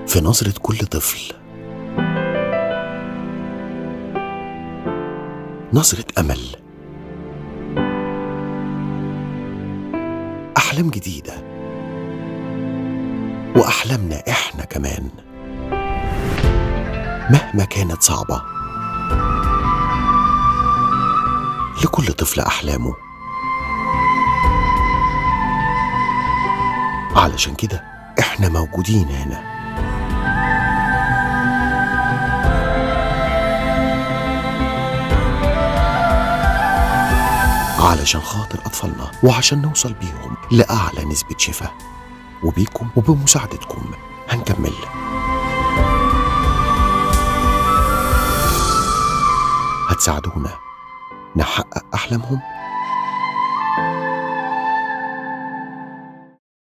في نظرة كل طفل نظرة أمل أحلام جديدة وأحلامنا إحنا كمان مهما كانت صعبة لكل طفل أحلامه علشان كده إحنا موجودين هنا علشان خاطر أطفالنا وعشان نوصل بيهم لأعلى نسبة شفاء وبيكم وبمساعدتكم هنكمل هتساعدونا نحقق أحلامهم